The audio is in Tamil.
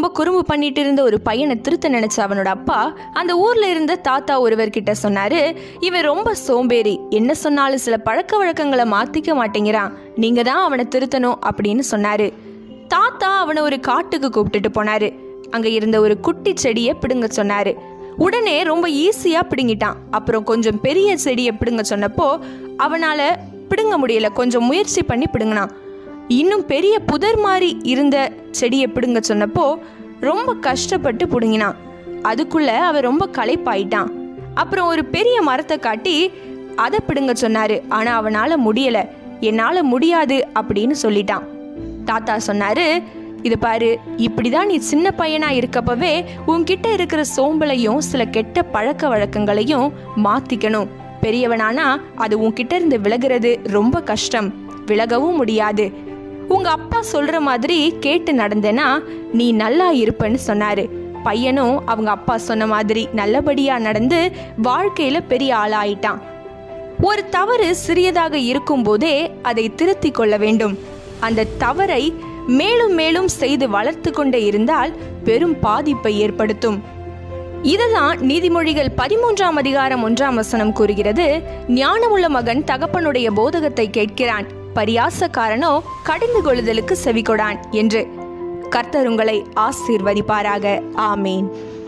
குறும்பு பண்ணிட்டு இருந்த ஒரு பையனை திருத்த நினைச்ச அவனோட அப்பா அந்த ஊர்ல இருந்த தாத்தா ஒருவர்கிட்ட சொன்னாரு இவன் ரொம்ப சோம்பேறி என்ன சொன்னாலும் சில பழக்க வழக்கங்களை மாத்திக்க மாட்டேங்கிறான் நீங்க தான் அவனை திருத்தணும் அப்படின்னு சொன்னாரு தாத்தா அவனை ஒரு காட்டுக்கு கூப்பிட்டுட்டு போனாரு அங்க இருந்த ஒரு குட்டி செடியை பிடுங்க சொன்னாரு உடனே ரொம்ப ஈஸியா பிடுங்கிட்டான் அப்புறம் கொஞ்சம் பெரிய செடியை பிடுங்க சொன்னப்போ அவனால பிடுங்க முடியல கொஞ்சம் முயற்சி பண்ணி பிடுங்கினான் இன்னும் பெரிய புதர் மாதிரி இருந்த செடியை பிடுங்க சொன்னப்போ ரொம்ப கஷ்டப்பட்டு பிடுங்கினான் அதுக்குள்ள அவன் ரொம்ப களைப்பாயிட்டான் அப்புறம் ஒரு பெரிய மரத்தை காட்டி அதை பிடுங்க சொன்னாரு ஆனா அவனால முடியல என்னால முடியாது அப்படின்னு சொல்லிட்டான் தாத்தா சொன்னாரு இது பாரு இப்படிதான் நீ சின்ன பையனா இருக்கப்பவே உன்கிட்ட இருக்கிற சோம்பலையும் சில கெட்ட பழக்க வழக்கங்களையும் மாத்திக்கணும் பெரியவனானா அது உன்கிட்ட இருந்து விலகிறது ரொம்ப கஷ்டம் விலகவும் முடியாது உங்க அப்பா சொல்ற மாதிரி கேட்டு நடந்தேனா நீ நல்லா இருப்பன்னு சொன்னாரு பையனும் அவங்க அப்பா சொன்ன மாதிரி நல்லபடியா நடந்து வாழ்க்கையில பெரிய ஆளாயிட்டான் ஒரு தவறு சிறியதாக இருக்கும்போதே அதை திருத்திக் கொள்ள வேண்டும் அந்த தவறை மேலும் மேலும் செய்து வளர்த்து கொண்டே இருந்தால் பெரும் பாதிப்பை ஏற்படுத்தும் இதுதான் நீதிமொழிகள் பதிமூன்றாம் அதிகாரம் ஒன்றாம் வசனம் கூறுகிறது ஞானமுள்ள மகன் தகப்பனுடைய போதகத்தை கேட்கிறான் பரியாசக்காரனோ கடிந்து கொள்ளுதலுக்கு செவிகொடான் என்று கர்த்தர் உங்களை ஆசீர்வதிப்பாராக ஆமேன்